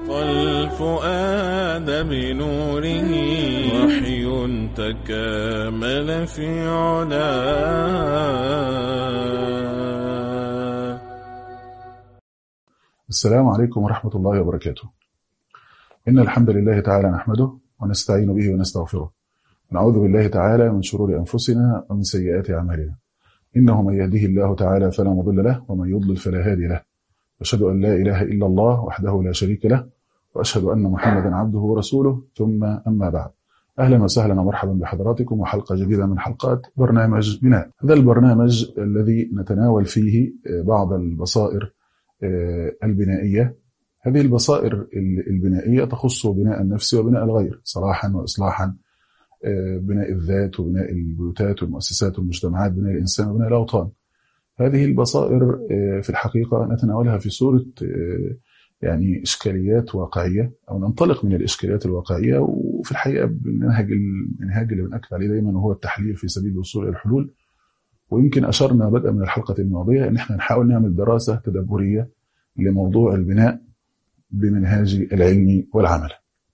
والفؤاد بنوره وحي تكامل في علاه السلام عليكم ورحمة الله وبركاته إن الحمد لله تعالى نحمده ونستعين به ونستغفره ونعوذ بالله تعالى من شرور أنفسنا ومن سيئات أعمالنا إنه من يهده الله تعالى فلا مضل له ومن يضلل فلا هادي له أشهد أن لا إله إلا الله وحده لا شريك له وأشهد أن محمدا عبده ورسوله ثم أما بعد أهلا وسهلا ومرحبا بحضراتكم وحلقة جديدة من حلقات برنامج بناء هذا البرنامج الذي نتناول فيه بعض البصائر البنائية هذه البصائر البنائية تخص بناء النفس وبناء الغير صلاحا وإصلاحا بناء الذات وبناء البيوتات والمؤسسات والمجتمعات بناء الإنسان وبناء الأوطان هذه البصائر في الحقيقة نتناولها في صورة يعني إشكاليات واقعية أو ننطلق من الإشكاليات الواقعية وفي الحقيقة بننهج المنهاج اللي بنأكد عليه دايما وهو التحليل في سبيل الوصول إلى الحلول ويمكن أشرنا بدءا من الحلقة الماضية أن احنا نحاول نعمل دراسة تدبرية لموضوع البناء بمنهاج العلم والعمل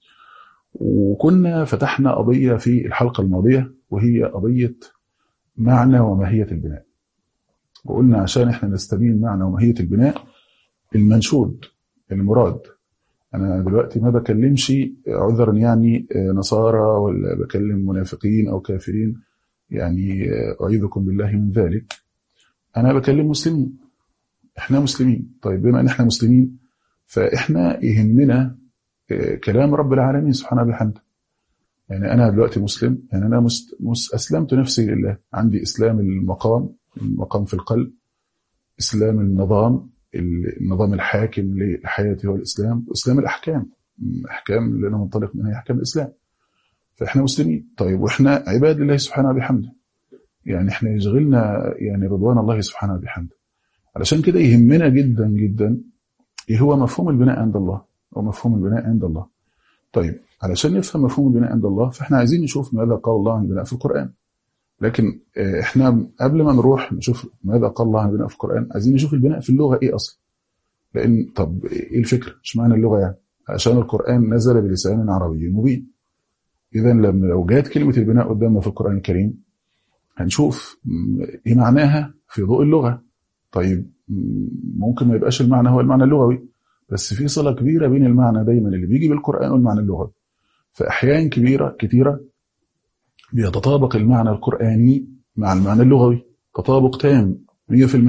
وكنا فتحنا قضية في الحلقة الماضية وهي قضية معنى وماهية البناء وقلنا عشان احنا نستبين معنى وماهية البناء المنشود المراد انا دلوقتي ما بكلمش عذرا يعني نصارى ولا بكلم منافقين او كافرين يعني اعيذكم بالله من ذلك انا بكلم مسلمين احنا مسلمين طيب بما ان احنا مسلمين فاحنا يهمنا كلام رب العالمين سبحانه وبحمده يعني انا دلوقتي مسلم يعني انا مست... مس... اسلمت نفسي لله عندي اسلام المقام المقام في القلب اسلام النظام النظام الحاكم لحياتي هو الاسلام واسلام الاحكام الاحكام اللي انا منطلق منها هي احكام الاسلام فاحنا مسلمين طيب واحنا عباد لله سبحانه وبحمده يعني احنا يشغلنا يعني رضوان الله سبحانه وبحمده علشان كده يهمنا جدا جدا ايه هو مفهوم البناء عند الله او مفهوم البناء عند الله طيب علشان نفهم مفهوم البناء عند الله فاحنا عايزين نشوف ماذا قال الله عن البناء في القرآن لكن احنا قبل ما نروح نشوف ماذا قال الله عن البناء في القرآن عايزين نشوف البناء في اللغة ايه اصلا لان طب ايه الفكرة مش معنى اللغة يعني عشان القرآن نزل بلسان عربي مبين اذا لما لو جات كلمة البناء قدامنا في القرآن الكريم هنشوف ايه معناها في ضوء اللغة طيب ممكن ما يبقاش المعنى هو المعنى اللغوي بس في صلة كبيرة بين المعنى دايما اللي بيجي بالقرآن والمعنى اللغوي فأحيان كبيرة كتيرة بيتطابق المعنى القرآني مع المعنى اللغوي تطابق تام 100%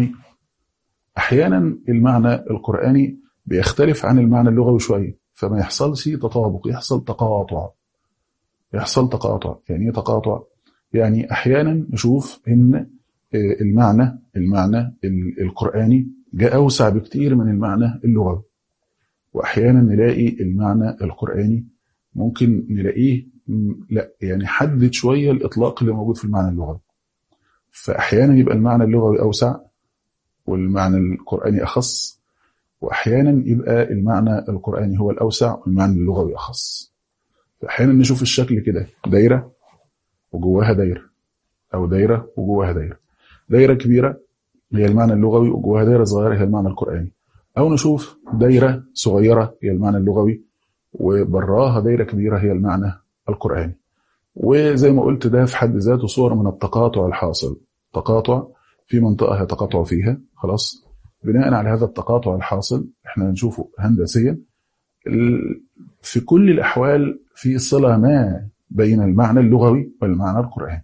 أحيانا المعنى القرآني بيختلف عن المعنى اللغوي شوية فما يحصلش تطابق يحصل تقاطع يحصل تقاطع يعني ايه تقاطع يعني أحيانا نشوف إن المعنى المعنى القرآني جاء أوسع بكتير من المعنى اللغوي وأحيانا نلاقي المعنى القرآني ممكن نلاقيه لا يعني حدد شوية الإطلاق اللي موجود في المعنى اللغوي فأحيانا يبقى المعنى اللغوي أوسع والمعنى القرآني أخص وأحيانا يبقى المعنى القرآني هو الأوسع والمعنى اللغوي أخص فأحيانا نشوف الشكل كده دايرة وجواها دايرة أو دايرة وجواها دايرة دايرة كبيرة هي المعنى اللغوي وجواها دايرة صغيرة هي المعنى القرآني أو نشوف دايرة صغيرة هي المعنى اللغوي وبراها دايرة كبيرة هي المعنى القرآني وزي ما قلت ده في حد ذاته صورة من التقاطع الحاصل تقاطع في منطقة يتقاطع فيها خلاص بناء على هذا التقاطع الحاصل احنا نشوفه هندسيا في كل الأحوال في صلة ما بين المعنى اللغوي والمعنى القرآني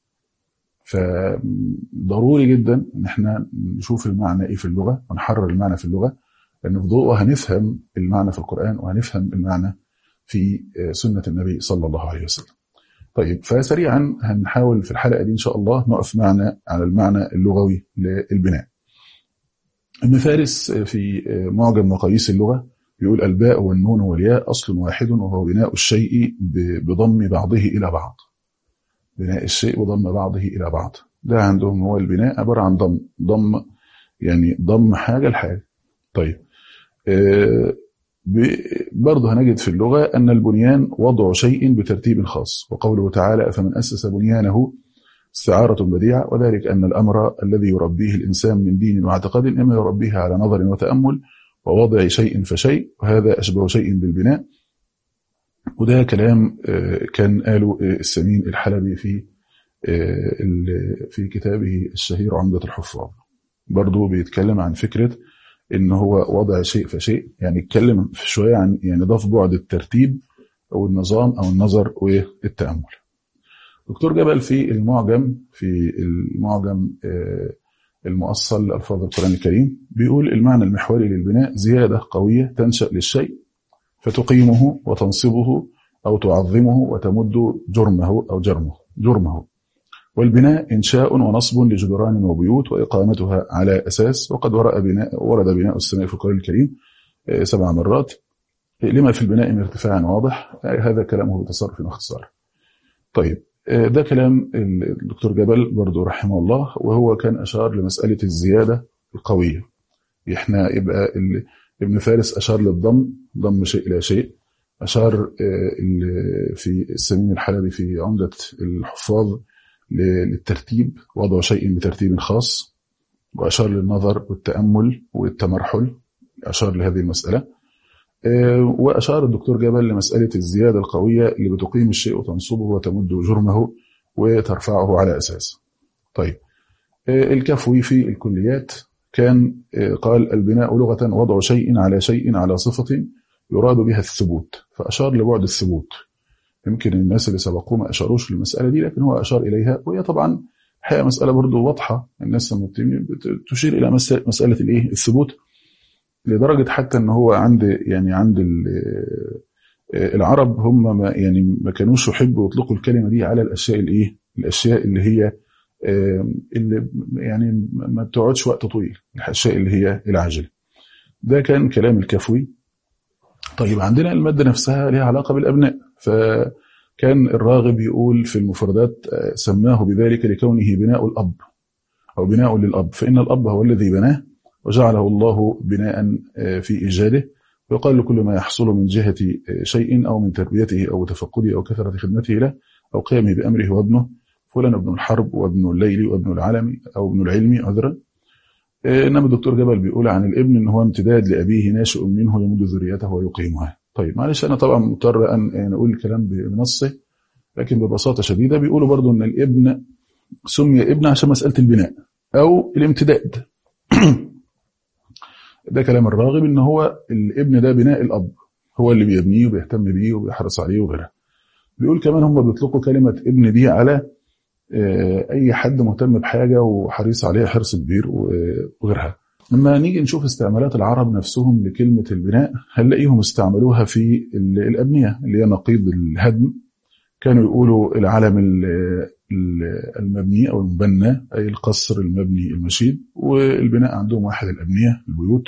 فضروري جدا ان احنا نشوف المعنى ايه في اللغه ونحرر المعنى في اللغه لان في ضوءه هنفهم المعنى في القران وهنفهم المعنى في سنه النبي صلى الله عليه وسلم. طيب فسريعا هنحاول في الحلقه دي ان شاء الله نقف معنا على المعنى اللغوي للبناء. ابن فارس في معجم مقاييس اللغه بيقول الباء والنون والياء اصل واحد وهو بناء الشيء بضم بعضه الى بعض. بناء الشيء وضم بعضه إلى بعض ده عندهم هو البناء عبارة عن ضم ضم يعني ضم حاجة لحاجة طيب آه برضه هنجد في اللغة أن البنيان وضع شيء بترتيب خاص وقوله تعالى فمن أسس بنيانه استعارة بديعة وذلك أن الأمر الذي يربيه الإنسان من دين واعتقاد إما يربيه على نظر وتأمل ووضع شيء فشيء وهذا أشبه شيء بالبناء وده كلام كان قاله السمين الحلبي في في كتابه الشهير عمدة الحفاظ برضه بيتكلم عن فكرة ان هو وضع شيء فشيء يعني اتكلم في شوية عن يعني ضاف بعد الترتيب او النظام او النظر والتأمل دكتور جبل في المعجم في المعجم المؤصل لألفاظ القرآن الكريم بيقول المعنى المحوري للبناء زيادة قوية تنشأ للشيء فتقيمه وتنصبه أو تعظمه وتمد جرمه أو جرمه جرمه والبناء إنشاء ونصب لجدران وبيوت وإقامتها على أساس وقد ورد بناء, ورد بناء السماء في القرآن الكريم سبع مرات لما في البناء من ارتفاع واضح هذا كلامه بتصرف واختصار طيب ده كلام الدكتور جبل برضو رحمه الله وهو كان أشار لمسألة الزيادة القوية احنا يبقى ابن فارس أشار للضم ضم شيء إلى شيء أشار في السمين الحلبي في عمدة الحفاظ للترتيب وضع شيء بترتيب خاص وأشار للنظر والتأمل والتمرحل أشار لهذه المسألة وأشار الدكتور جبل لمسألة الزيادة القوية اللي بتقيم الشيء وتنصبه وتمد جرمه وترفعه على أساس طيب الكفوي في الكليات كان قال البناء لغة وضع شيء على شيء على صفة يراد بها الثبوت فأشار لبعد الثبوت يمكن الناس اللي سبقوه ما أشاروش للمسألة دي لكن هو أشار إليها وهي طبعا هي مسألة برضو واضحة الناس لما تشير إلى مسألة الإيه الثبوت لدرجة حتى ان هو عند يعني عند العرب هم ما يعني ما كانوش يحبوا يطلقوا الكلمة دي على الأشياء الإيه الأشياء اللي هي اللي يعني ما بتقعدش وقت طويل الأشياء اللي هي العاجلة ده كان كلام الكفوي طيب عندنا المادة نفسها لها علاقة بالأبناء فكان الراغب يقول في المفردات سماه بذلك لكونه بناء الأب أو بناء للأب فإن الأب هو الذي بناه وجعله الله بناء في إيجاده ويقال كل ما يحصل من جهة شيء أو من تربيته أو تفقده أو كثرة خدمته له أو قيامه بأمره وابنه فلان ابن الحرب وابن الليل وابن العلم أو ابن العلم عذرا إنما الدكتور جبل بيقول عن الابن إن هو امتداد لأبيه ناشئ منه يمد ذريته ويقيمها طيب معلش أنا طبعا مضطر أن يعني أقول الكلام بنصه لكن ببساطة شديدة بيقولوا برضو أن الابن سمي ابن عشان مسألة البناء أو الامتداد ده كلام الراغب ان هو الابن ده بناء الاب هو اللي بيبنيه وبيهتم بيه وبيحرص عليه وغيرها بيقول كمان هم بيطلقوا كلمة ابن دي على اي حد مهتم بحاجة وحريص عليها حرص كبير وغيرها لما نيجي نشوف استعمالات العرب نفسهم لكلمة البناء هنلاقيهم استعملوها في الأبنية اللي هي نقيض الهدم كانوا يقولوا العلم المبني أو المبنى أي القصر المبني المشيد والبناء عندهم واحد الأبنية البيوت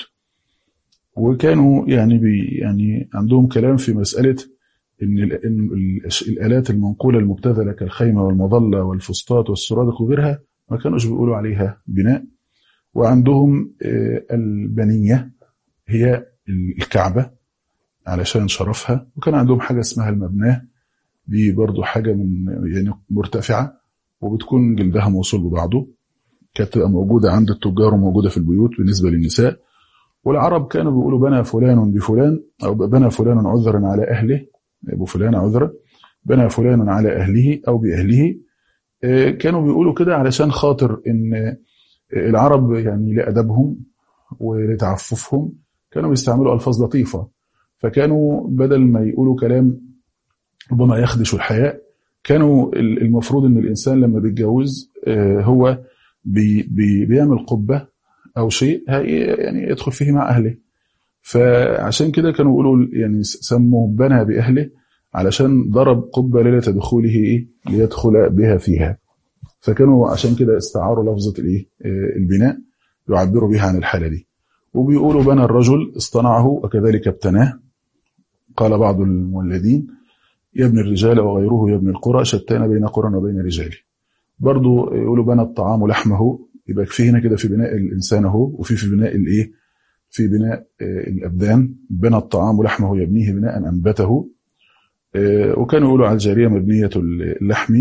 وكانوا يعني بي يعني عندهم كلام في مسألة إن, إن الآلات المنقولة المبتذلة كالخيمة والمظلة والفسطاط والسرادق وغيرها ما كانوش بيقولوا عليها بناء وعندهم البنية هي الكعبة علشان شرفها وكان عندهم حاجة اسمها المبناه دي برضو حاجة من يعني مرتفعة وبتكون جلدها موصول ببعضه كانت تبقى موجودة عند التجار وموجودة في البيوت بالنسبة للنساء والعرب كانوا بيقولوا بنى فلان بفلان أو بنى فلان عذرا على أهله أبو فلان عذرا بنى فلان على أهله أو بأهله كانوا بيقولوا كده علشان خاطر إن العرب يعني لأدبهم ولتعففهم كانوا بيستعملوا ألفاظ لطيفة فكانوا بدل ما يقولوا كلام ربما يخدش الحياء كانوا المفروض ان الانسان لما بيتجوز هو بي بي بيعمل قبه او شيء يعني يدخل فيه مع اهله فعشان كده كانوا يقولوا يعني سموه بنى باهله علشان ضرب قبه ليله دخوله ايه ليدخل بها فيها فكانوا عشان كده استعاروا لفظه الايه البناء يعبروا بها عن الحاله دي وبيقولوا بنى الرجل اصطنعه وكذلك ابتناه قال بعض المولدين يبني الرجال وغيره يبني القرى شتان بين قرى وبين رجال برضو يقولوا بنى الطعام لحمه يبقى في هنا كده في بناء الانسان اهو وفي في بناء الايه في بناء الابدان بنى الطعام لحمه يبنيه بناء انبته وكانوا يقولوا على الجاريه مبنيه اللحم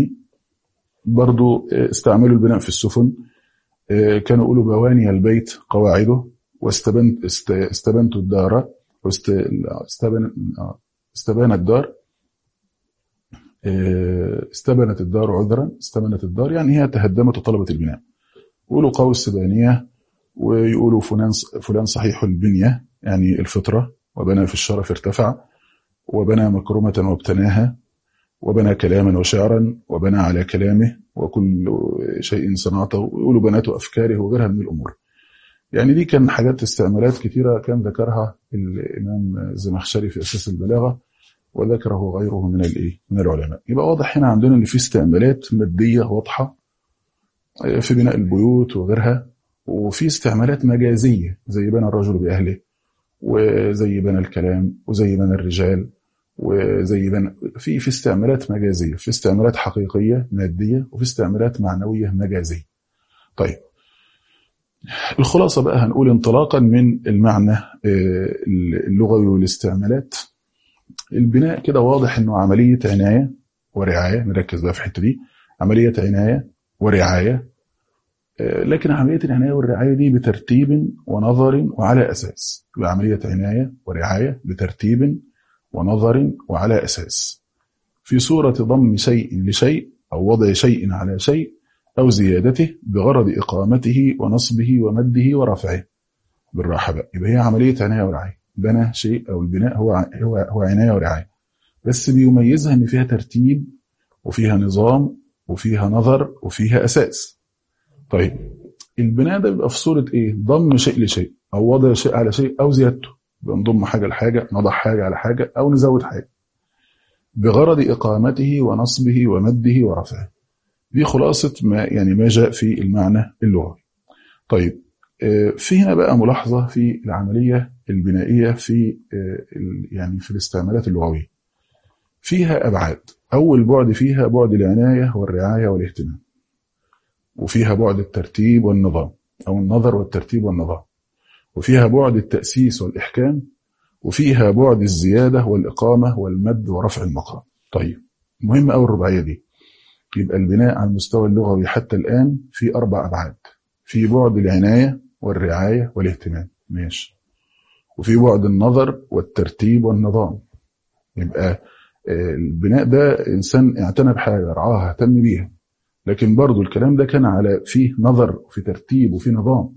برضو استعملوا البناء في السفن كانوا يقولوا بواني البيت قواعده واستبنت است- استبنت الدار واست- استبن آه، استبان الدار آه، استبنت الدار عذرا استبنت الدار يعني هي تهدمت وطلبت البناء يقولوا قول السبانية ويقولوا فلان فلان صحيح البنية يعني الفطرة وبنى في الشرف ارتفع وبنى مكرمة وابتناها وبنى كلاما وشعرا وبنى على كلامه وكل شيء صنعته ويقولوا بنات أفكاره وغيرها من الأمور يعني دي كان حاجات استعمالات كثيرة كان ذكرها الإمام الزمخشري في أساس البلاغة وذكره غيره من الإيه من العلماء يبقى واضح هنا عندنا إن في استعمالات مادية واضحة في بناء البيوت وغيرها وفي استعمالات مجازية زي بنى الرجل بأهله وزي بنى الكلام وزي بنى الرجال وزي بنى في في استعمالات مجازية في استعمالات حقيقية مادية وفي استعمالات معنوية مجازية طيب الخلاصة بقى هنقول انطلاقا من المعنى آه، اللغوي والاستعمالات البناء كده واضح انه عملية عناية ورعاية نركز بقى في الحتة دي عملية عناية ورعاية آه، لكن عملية العناية والرعاية دي بترتيب ونظر وعلى أساس يبقى عملية عناية ورعاية بترتيب ونظر وعلى أساس في صورة ضم شيء لشيء أو وضع شيء على شيء أو زيادته بغرض إقامته ونصبه ومده ورفعه بالراحة بقى يبقى هي عملية عناية ورعاية بنى شيء أو البناء هو هو هو عناية ورعاية بس بيميزها إن فيها ترتيب وفيها نظام وفيها نظر وفيها أساس طيب البناء ده بيبقى في صورة إيه؟ ضم شيء لشيء أو وضع شيء على شيء أو زيادته يبقى نضم حاجة لحاجة نضع حاجة على حاجة أو نزود حاجة بغرض إقامته ونصبه ومده ورفعه دي خلاصة ما يعني ما جاء في المعنى اللغوي طيب آه، في هنا بقى ملاحظة في العملية البنائية في آه، ال- يعني في الاستعمالات اللغوية فيها أبعاد أول بعد فيها بعد العناية والرعاية والاهتمام وفيها بعد الترتيب والنظام أو النظر والترتيب والنظام وفيها بعد التأسيس والإحكام وفيها بعد الزيادة والإقامة والمد ورفع المقام طيب مهم أوي الرباعية دي يبقى البناء على المستوى اللغوي حتى الآن في أربع أبعاد في بعد العناية والرعاية والاهتمام ماشي وفي بعد النظر والترتيب والنظام يبقى آه، البناء ده إنسان اعتنى بحاجة رعاها اهتم بيها لكن برضو الكلام ده كان على فيه نظر وفي ترتيب وفي نظام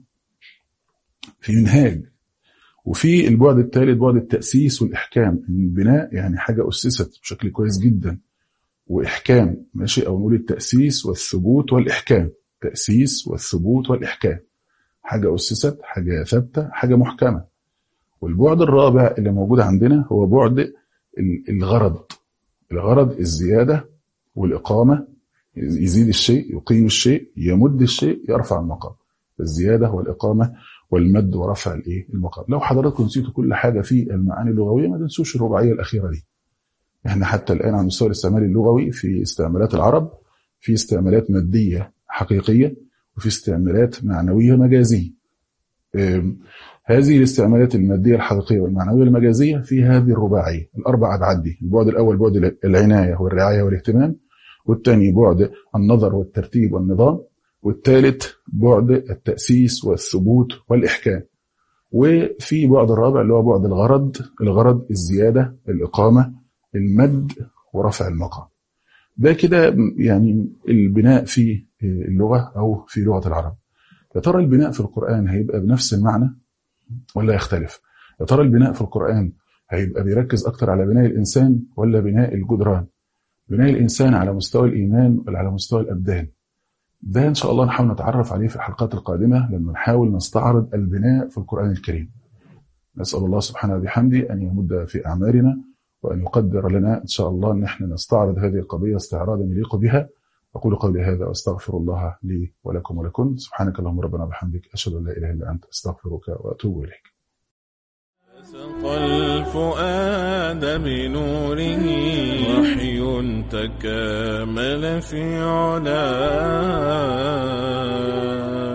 في منهاج وفي البعد الثالث بعد التأسيس والإحكام البناء يعني حاجة أسست بشكل كويس جدا وإحكام ماشي أو نقول التأسيس والثبوت والإحكام تأسيس والثبوت والإحكام حاجة أسست حاجة ثابتة حاجة محكمة والبعد الرابع اللي موجود عندنا هو بعد ال- الغرض الغرض الزيادة والإقامة يزيد الشيء يقيم الشيء يمد الشيء يرفع المقام الزيادة والإقامة والمد ورفع الايه المقام لو حضراتكم نسيتوا كل حاجة في المعاني اللغوية ما تنسوش الرباعية الأخيرة دي احنا حتى الآن على مستوى الاستعمال اللغوي في استعمالات العرب في استعمالات مادية حقيقية وفي استعمالات معنوية مجازية أم، هذه الاستعمالات المادية الحقيقية والمعنوية المجازية في هذه الرباعية الأربع أبعاد دي البعد الأول بعد العناية والرعاية والاهتمام والثاني بعد النظر والترتيب والنظام والثالث بعد التأسيس والثبوت والإحكام وفي بعد الرابع اللي هو بعد الغرض الغرض الزيادة الإقامة المد ورفع المقام ده كده يعني البناء في اللغة أو في لغة العرب يا ترى البناء في القرآن هيبقى بنفس المعنى ولا يختلف يا ترى البناء في القرآن هيبقى بيركز أكتر على بناء الإنسان ولا بناء الجدران بناء الإنسان على مستوى الإيمان ولا على مستوى الأبدان ده إن شاء الله نحاول نتعرف عليه في الحلقات القادمة لما نحاول نستعرض البناء في القرآن الكريم نسأل الله سبحانه وبحمده أن يمد في أعمارنا وأن يقدر لنا إن شاء الله أن احنا نستعرض هذه القضية استعراضا يليق بها أقول قولي هذا وأستغفر الله لي ولكم ولكم سبحانك اللهم ربنا وبحمدك أشهد أن لا إله إلا أنت أستغفرك وأتوب إليك سقى الفؤاد بنوره وحي تكامل في علاه